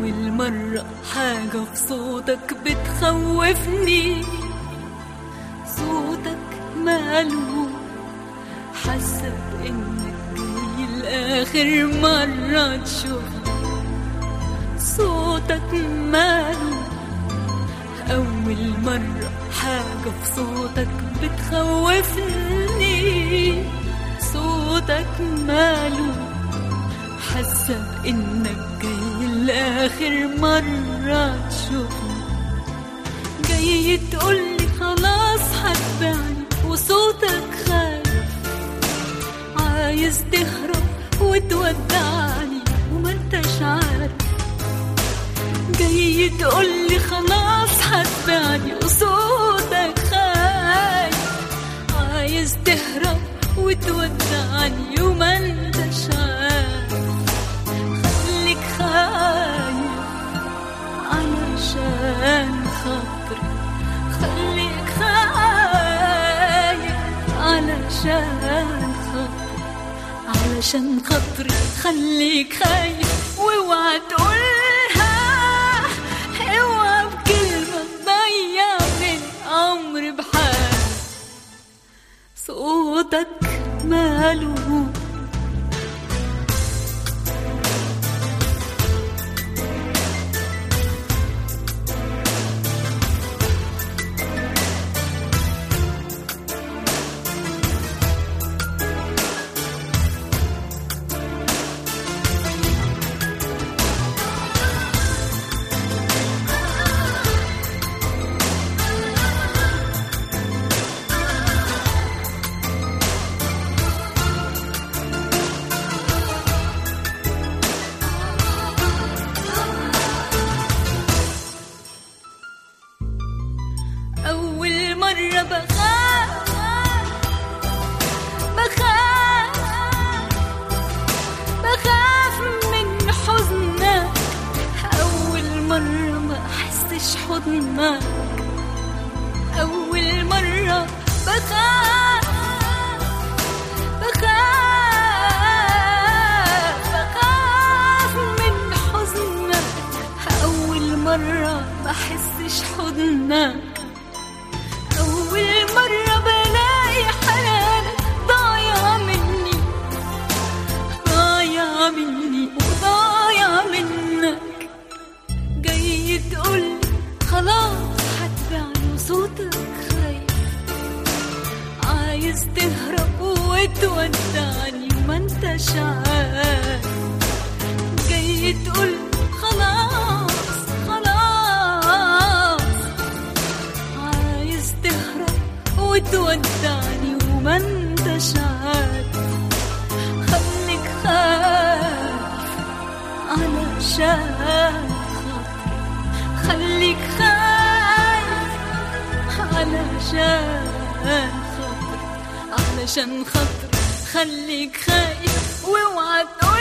أول مرة حاجة في صوتك بتخوفني صوتك ماله حاسة بإنك جاي لآخر مرة تشوفني صوتك ماله أول مرة حاجة في صوتك بتخوفني صوتك ماله حاسة بإنك جاي لآخر مرة تشوفني جاي تقولي خلاص هتبعني وصوتك خايف عايز تهرب وتودعني وما انتش عارف جاي تقولي خلاص هتبعني وصوتك خايف عايز تهرب وتودعني وما انتش عارف خليك خايف علشان خاطري خليك خايف علشان خاطري علشان خاطري خليك خايف واوعى تقولها اوعى بكلمة تضيع من عمري بحال صوتك ماله أول مرة بخاف بخاف بخاف من حزنك أول مرة ما أحسش حضنك أول مرة بخاف بخاف بخاف من حزنك أول مرة ما أحسش حضنك أول مرة بلاقي حنانك ضايع مني ضايع مني وضايع منك جاي تقول خلاص هتبعني وصوتك خايف عايز تهرب وتودعني وما انتش عارف جاي تقول خلاص خلاص عايز تهرب وتودعني وما انتش عارف خليك خايف علشان خاطري خليك خايف علشان خاطري علشان خاطري خليك خايف واوعى تقول